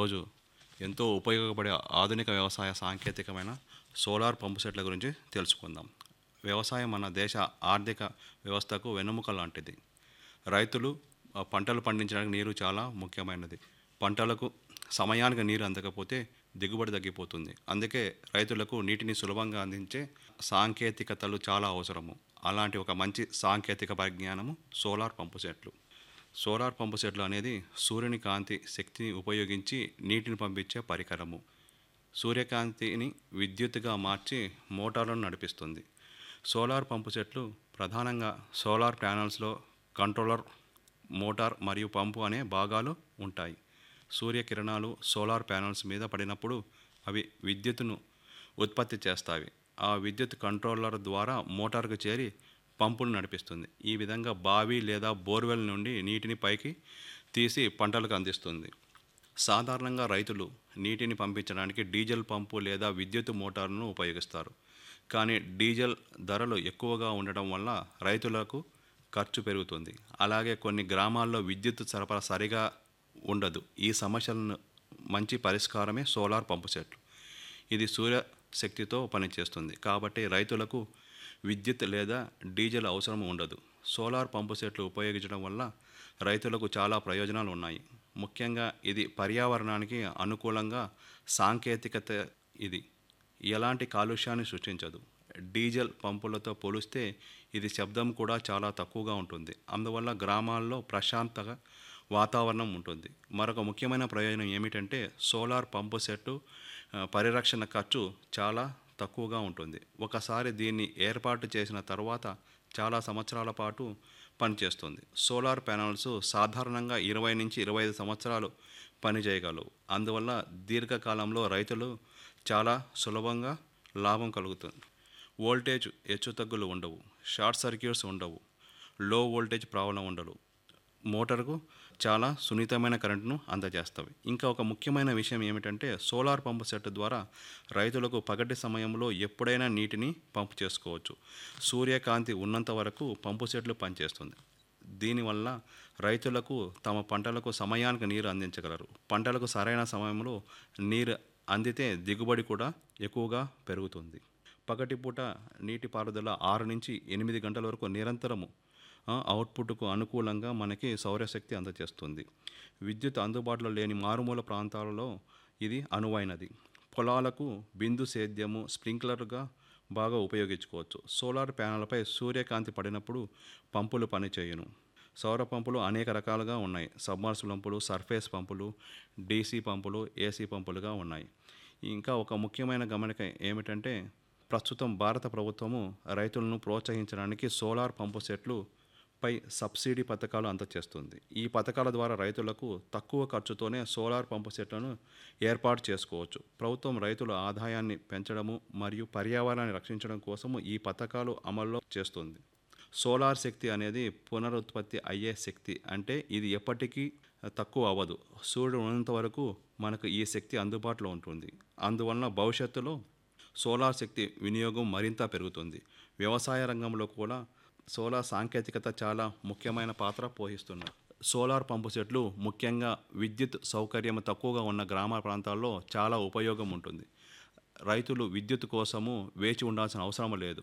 ఈరోజు ఎంతో ఉపయోగపడే ఆధునిక వ్యవసాయ సాంకేతికమైన సోలార్ పంపు సెట్ల గురించి తెలుసుకుందాం వ్యవసాయం మన దేశ ఆర్థిక వ్యవస్థకు వెన్నెముక లాంటిది రైతులు ఆ, పంటలు పండించడానికి నీరు చాలా ముఖ్యమైనది పంటలకు సమయానికి నీరు అందకపోతే దిగుబడి తగ్గిపోతుంది అందుకే రైతులకు నీటిని సులభంగా అందించే సాంకేతికతలు చాలా అవసరము అలాంటి ఒక మంచి సాంకేతిక పరిజ్ఞానము సోలార్ పంపు సెట్లు సోలార్ పంపు సెట్లు అనేది సూర్యుని కాంతి శక్తిని ఉపయోగించి నీటిని పంపించే పరికరము సూర్యకాంతిని విద్యుత్తుగా మార్చి మోటార్లను నడిపిస్తుంది సోలార్ పంపు సెట్లు ప్రధానంగా సోలార్ ప్యానల్స్లో కంట్రోలర్ మోటార్ మరియు పంపు అనే భాగాలు ఉంటాయి సూర్యకిరణాలు సోలార్ ప్యానల్స్ మీద పడినప్పుడు అవి విద్యుత్తును ఉత్పత్తి చేస్తాయి ఆ విద్యుత్ కంట్రోలర్ ద్వారా మోటార్కు చేరి పంపును నడిపిస్తుంది ఈ విధంగా బావి లేదా బోర్వెల్ నుండి నీటిని పైకి తీసి పంటలకు అందిస్తుంది సాధారణంగా రైతులు నీటిని పంపించడానికి డీజిల్ పంపు లేదా విద్యుత్ మోటార్లను ఉపయోగిస్తారు కానీ డీజిల్ ధరలు ఎక్కువగా ఉండడం వల్ల రైతులకు ఖర్చు పెరుగుతుంది అలాగే కొన్ని గ్రామాల్లో విద్యుత్ సరఫరా సరిగా ఉండదు ఈ సమస్యలను మంచి పరిష్కారమే సోలార్ పంపు సెట్లు ఇది సూర్య శక్తితో పనిచేస్తుంది కాబట్టి రైతులకు విద్యుత్ లేదా డీజిల్ అవసరం ఉండదు సోలార్ పంపు సెట్లు ఉపయోగించడం వల్ల రైతులకు చాలా ప్రయోజనాలు ఉన్నాయి ముఖ్యంగా ఇది పర్యావరణానికి అనుకూలంగా సాంకేతికత ఇది ఎలాంటి కాలుష్యాన్ని సృష్టించదు డీజిల్ పంపులతో పోలిస్తే ఇది శబ్దం కూడా చాలా తక్కువగా ఉంటుంది అందువల్ల గ్రామాల్లో ప్రశాంతత వాతావరణం ఉంటుంది మరొక ముఖ్యమైన ప్రయోజనం ఏమిటంటే సోలార్ పంపు సెట్టు ఆ, పరిరక్షణ ఖర్చు చాలా తక్కువగా ఉంటుంది ఒకసారి దీన్ని ఏర్పాటు చేసిన తర్వాత చాలా సంవత్సరాల పాటు పనిచేస్తుంది సోలార్ ప్యానల్స్ సాధారణంగా ఇరవై నుంచి ఇరవై ఐదు సంవత్సరాలు పనిచేయగలవు అందువల్ల దీర్ఘకాలంలో రైతులు చాలా సులభంగా లాభం కలుగుతుంది వోల్టేజ్ హెచ్చుతగ్గులు ఉండవు షార్ట్ సర్క్యూట్స్ ఉండవు లో వోల్టేజ్ ప్రాబ్లం ఉండదు మోటార్కు చాలా సున్నితమైన కరెంటును అందజేస్తవి ఇంకా ఒక ముఖ్యమైన విషయం ఏమిటంటే సోలార్ పంపు సెట్ ద్వారా రైతులకు పగటి సమయంలో ఎప్పుడైనా నీటిని పంపు చేసుకోవచ్చు సూర్యకాంతి ఉన్నంత వరకు పంపు సెట్లు పనిచేస్తుంది దీనివల్ల రైతులకు తమ పంటలకు సమయానికి నీరు అందించగలరు పంటలకు సరైన సమయంలో నీరు అందితే దిగుబడి కూడా ఎక్కువగా పెరుగుతుంది పగటిపూట నీటిపారుదల ఆరు నుంచి ఎనిమిది గంటల వరకు నిరంతరము ఆ, అవుట్పుట్కు అనుకూలంగా మనకి సౌరశక్తి అందజేస్తుంది విద్యుత్ అందుబాటులో లేని మారుమూల ప్రాంతాలలో ఇది అనువైనది పొలాలకు బిందు సేద్యము స్ప్రింక్లర్గా బాగా ఉపయోగించుకోవచ్చు సోలార్ ప్యానెల్పై సూర్యకాంతి పడినప్పుడు పంపులు పనిచేయును సౌర పంపులు అనేక రకాలుగా ఉన్నాయి సబ్మర్స్ పంపులు సర్ఫేస్ పంపులు డీసీ పంపులు ఏసీ పంపులుగా ఉన్నాయి ఇంకా ఒక ముఖ్యమైన గమనిక ఏమిటంటే ప్రస్తుతం భారత ప్రభుత్వము రైతులను ప్రోత్సహించడానికి సోలార్ పంపు సెట్లు పై సబ్సిడీ పథకాలు అందజేస్తుంది ఈ పథకాల ద్వారా రైతులకు తక్కువ ఖర్చుతోనే సోలార్ పంపు సెట్లను ఏర్పాటు చేసుకోవచ్చు ప్రభుత్వం రైతుల ఆదాయాన్ని పెంచడము మరియు పర్యావరణాన్ని రక్షించడం కోసము ఈ పథకాలు అమల్లో చేస్తుంది సోలార్ శక్తి అనేది పునరుత్పత్తి అయ్యే శక్తి అంటే ఇది ఎప్పటికీ తక్కువ అవ్వదు సూర్యుడు ఉన్నంత వరకు మనకు ఈ శక్తి అందుబాటులో ఉంటుంది అందువలన భవిష్యత్తులో సోలార్ శక్తి వినియోగం మరింత పెరుగుతుంది వ్యవసాయ రంగంలో కూడా సోలార్ సాంకేతికత చాలా ముఖ్యమైన పాత్ర పోషిస్తున్నారు సోలార్ పంపు సెట్లు ముఖ్యంగా విద్యుత్ సౌకర్యం తక్కువగా ఉన్న గ్రామ ప్రాంతాల్లో చాలా ఉపయోగం ఉంటుంది రైతులు విద్యుత్ కోసము వేచి ఉండాల్సిన అవసరం లేదు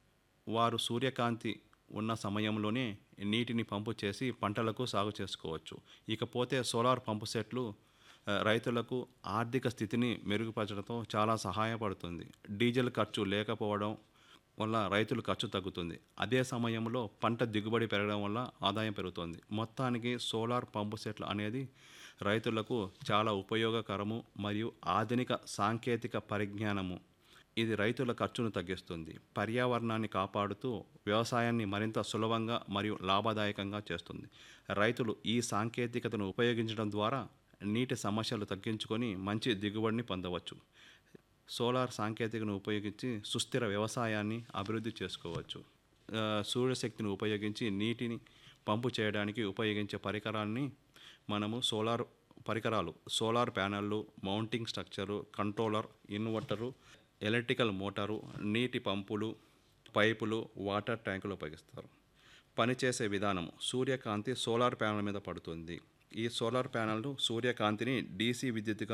వారు సూర్యకాంతి ఉన్న సమయంలోనే నీటిని పంపు చేసి పంటలకు సాగు చేసుకోవచ్చు ఇకపోతే సోలార్ పంపు సెట్లు ఆ, రైతులకు ఆర్థిక స్థితిని మెరుగుపరచడంతో చాలా సహాయపడుతుంది డీజిల్ ఖర్చు లేకపోవడం వల్ల రైతుల ఖర్చు తగ్గుతుంది అదే సమయంలో పంట దిగుబడి పెరగడం వల్ల ఆదాయం పెరుగుతుంది మొత్తానికి సోలార్ పంపు సెట్లు అనేది రైతులకు చాలా ఉపయోగకరము మరియు ఆధునిక సాంకేతిక పరిజ్ఞానము ఇది రైతుల ఖర్చును తగ్గిస్తుంది పర్యావరణాన్ని కాపాడుతూ వ్యవసాయాన్ని మరింత సులభంగా మరియు లాభదాయకంగా చేస్తుంది రైతులు ఈ సాంకేతికతను ఉపయోగించడం ద్వారా నీటి సమస్యలు తగ్గించుకొని మంచి దిగుబడిని పొందవచ్చు సోలార్ సాంకేతికను ఉపయోగించి సుస్థిర వ్యవసాయాన్ని అభివృద్ధి చేసుకోవచ్చు ఆ, సూర్యశక్తిని ఉపయోగించి నీటిని పంపు చేయడానికి ఉపయోగించే పరికరాన్ని మనము సోలార్ పరికరాలు సోలార్ ప్యానెళ్ళు mounting structure controller inverter electrical motor నీటి పంపులు పైపులు వాటర్ ట్యాంకులు ఉపయోగిస్తారు పనిచేసే విధానం సూర్యకాంతి సోలార్ ప్యానెల్ మీద పడుతుంది ఈ సోలార్ ప్యానెల్ సూర్యకాంతిని డీసీ విద్యుత్తుగా